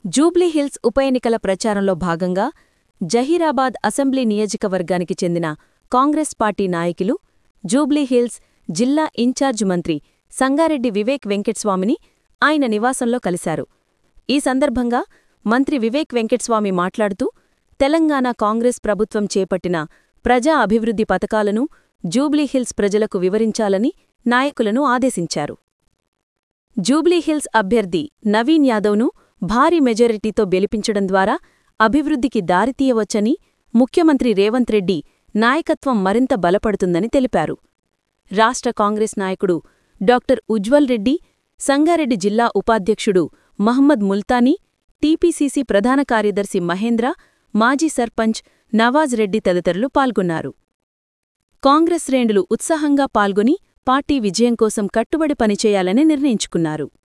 జూబ్లీహిల్స్ ఉప ఎన్నికల ప్రచారంలో భాగంగా జహీరాబాద్ అసెంబ్లీ నియోజకవర్గానికి చెందిన కాంగ్రెస్ పార్టీ నాయకులు జూబ్లీహిల్స్ జిల్లా ఇన్ఛార్జ్ మంత్రి సంగారెడ్డి వివేక్ వెంకట్స్వామిని ఆయన నివాసంలో కలిశారు ఈ సందర్భంగా మంత్రి వివేక్ వెంకట్స్వామి మాట్లాడుతూ తెలంగాణ కాంగ్రెస్ ప్రభుత్వం చేపట్టిన ప్రజా అభివృద్ధి పథకాలను జూబ్లీహిల్స్ ప్రజలకు వివరించాలని నాయకులను ఆదేశించారు జూబ్లీహిల్స్ అభ్యర్థి నవీన్ యాదవ్ను భారీ మెజారిటీతో గెలిపించడం ద్వారా అభివృద్ధికి దారితీయవచ్చని ముఖ్యమంత్రి రేవంత్ రెడ్డి నాయకత్వం మరింత బలపడుతుందని తెలిపారు రాష్ట్ర కాంగ్రెస్ నాయకుడు డాక్టర్ ఉజ్వల్ రెడ్డి సంగారెడ్డి జిల్లా ఉపాధ్యక్షుడు మహమ్మద్ ముల్తానీ టీపీసీసీ ప్రధాన కార్యదర్శి మహేంద్ర మాజీ సర్పంచ్ నవాజ్ రెడ్డి తదితరులు పాల్గొన్నారు కాంగ్రెస్ శ్రేణులు ఉత్సాహంగా పాల్గొని పార్టీ విజయం కోసం కట్టుబడి పనిచేయాలని నిర్ణయించుకున్నారు